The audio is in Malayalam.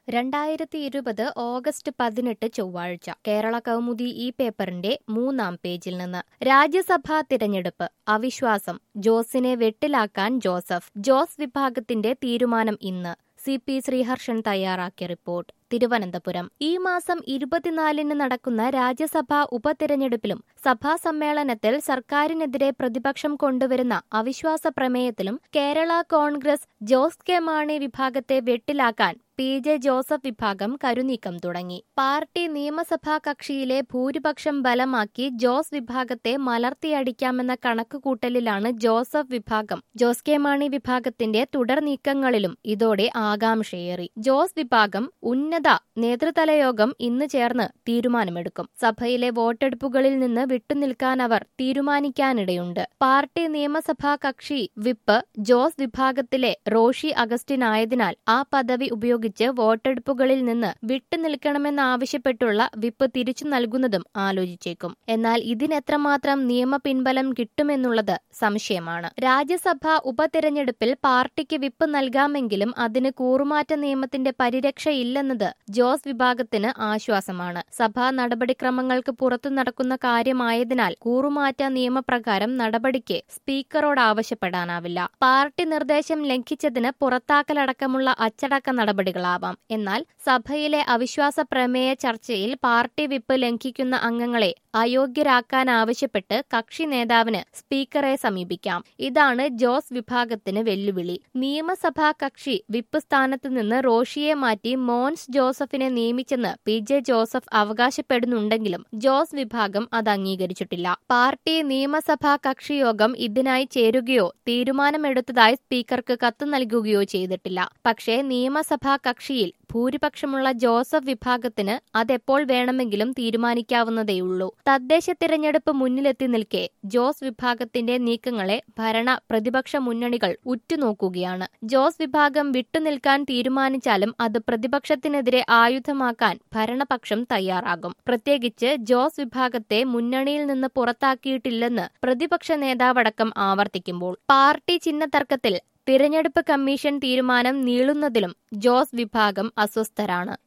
രണ്ടായിരത്തി ഇരുപത് ഓഗസ്റ്റ് പതിനെട്ട് ചൊവ്വാഴ്ച കേരള കൗമുദി ഈ പേപ്പറിന്റെ മൂന്നാം പേജിൽ നിന്ന് രാജ്യസഭാ തിരഞ്ഞെടുപ്പ് അവിശ്വാസം ജോസിനെ വെട്ടിലാക്കാൻ ജോസഫ് ജോസ് വിഭാഗത്തിന്റെ തീരുമാനം ഇന്ന് സി പി ശ്രീഹർഷൻ തയ്യാറാക്കിയ റിപ്പോർട്ട് തിരുവനന്തപുരം ഈ മാസം ഇരുപത്തിനാലിന് നടക്കുന്ന രാജ്യസഭാ ഉപതിരഞ്ഞെടുപ്പിലും സഭാ സമ്മേളനത്തിൽ സർക്കാരിനെതിരെ പ്രതിപക്ഷം കൊണ്ടുവരുന്ന അവിശ്വാസ പ്രമേയത്തിലും കേരള കോൺഗ്രസ് ജോസ് കെ മാണി വിഭാഗത്തെ വെട്ടിലാക്കാൻ പി ജെ ജോസഫ് വിഭാഗം കരുനീക്കം തുടങ്ങി പാർട്ടി നിയമസഭാ കക്ഷിയിലെ ഭൂരിപക്ഷം ബലമാക്കി ജോസ് വിഭാഗത്തെ മലർത്തിയടിക്കാമെന്ന കണക്കുകൂട്ടലിലാണ് ജോസഫ് വിഭാഗം ജോസ് കെ മാണി വിഭാഗത്തിന്റെ തുടർ നീക്കങ്ങളിലും ഇതോടെ ആകാംക്ഷയേറി ജോസ് വിഭാഗം ഉന്നത നേതൃതല യോഗം ഇന്ന് ചേർന്ന് തീരുമാനമെടുക്കും സഭയിലെ വോട്ടെടുപ്പുകളിൽ നിന്ന് വിട്ടുനിൽക്കാൻ അവർ തീരുമാനിക്കാനിടയുണ്ട് പാർട്ടി നിയമസഭാ കക്ഷി വിപ്പ് ജോസ് വിഭാഗത്തിലെ റോഷി അഗസ്റ്റിനായതിനാൽ ആ പദവി ഉപയോഗിച്ച് വോട്ടെടുപ്പുകളിൽ നിന്ന് വിട്ടുനിൽക്കണമെന്നാവശ്യപ്പെട്ടുള്ള വിപ്പ് തിരിച്ചു നൽകുന്നതും ആലോചിച്ചേക്കും എന്നാൽ ഇതിനെത്രമാത്രം നിയമ പിൻബലം കിട്ടുമെന്നുള്ളത് സംശയമാണ് രാജ്യസഭാ ഉപതെരഞ്ഞെടുപ്പിൽ പാർട്ടിക്ക് വിപ്പ് നൽകാമെങ്കിലും അതിന് കൂറുമാറ്റ നിയമത്തിന്റെ പരിരക്ഷയില്ലെന്നത് ജോസ് വിഭാഗത്തിന് ആശ്വാസമാണ് സഭാ നടപടിക്രമങ്ങൾക്ക് പുറത്തു നടക്കുന്ന കാര്യമായതിനാൽ കൂറുമാറ്റ നിയമപ്രകാരം നടപടിക്ക് സ്പീക്കറോട് ആവശ്യപ്പെടാനാവില്ല പാർട്ടി നിർദ്ദേശം ലംഘിച്ചതിന് പുറത്താക്കലടക്കമുള്ള അച്ചടക്ക നടപടികളാവാം എന്നാൽ സഭയിലെ അവിശ്വാസ പ്രമേയ ചർച്ചയിൽ പാർട്ടി വിപ്പ് ലംഘിക്കുന്ന അംഗങ്ങളെ അയോഗ്യരാക്കാനാവശ്യപ്പെട്ട് കക്ഷി നേതാവിന് സ്പീക്കറെ സമീപിക്കാം ഇതാണ് ജോസ് വിഭാഗത്തിന് വെല്ലുവിളി നിയമസഭാ കക്ഷി വിപ്പ് സ്ഥാനത്ത് നിന്ന് റോഷിയെ മാറ്റി മോൻസ് ജോസഫിനെ നിയമിച്ചെന്ന് പി ജെ ജോസഫ് അവകാശപ്പെടുന്നുണ്ടെങ്കിലും ജോസ് വിഭാഗം അത് അംഗീകരിച്ചിട്ടില്ല പാർട്ടി നിയമസഭാ കക്ഷി യോഗം ഇതിനായി ചേരുകയോ തീരുമാനമെടുത്തതായി സ്പീക്കർക്ക് കത്ത് നൽകുകയോ ചെയ്തിട്ടില്ല പക്ഷേ നിയമസഭാ കക്ഷിയിൽ ഭൂരിപക്ഷമുള്ള ജോസഫ് വിഭാഗത്തിന് അതെപ്പോൾ വേണമെങ്കിലും തീരുമാനിക്കാവുന്നതേയുള്ളൂ തദ്ദേശ തിരഞ്ഞെടുപ്പ് മുന്നിലെത്തി നിൽക്കെ ജോസ് വിഭാഗത്തിന്റെ നീക്കങ്ങളെ ഭരണ പ്രതിപക്ഷ മുന്നണികൾ ഉറ്റുനോക്കുകയാണ് ജോസ് വിഭാഗം വിട്ടുനിൽക്കാൻ തീരുമാനിച്ചാലും അത് പ്രതിപക്ഷത്തിനെതിരെ ആയുധമാക്കാൻ ഭരണപക്ഷം തയ്യാറാകും പ്രത്യേകിച്ച് ജോസ് വിഭാഗത്തെ മുന്നണിയിൽ നിന്ന് പുറത്താക്കിയിട്ടില്ലെന്ന് പ്രതിപക്ഷ നേതാവടക്കം ആവർത്തിക്കുമ്പോൾ പാർട്ടി ചിഹ്നതർക്കത്തിൽ തിരഞ്ഞെടുപ്പ് കമ്മീഷൻ തീരുമാനം നീളുന്നതിലും ജോസ് വിഭാഗം അസ്വസ്ഥരാണ്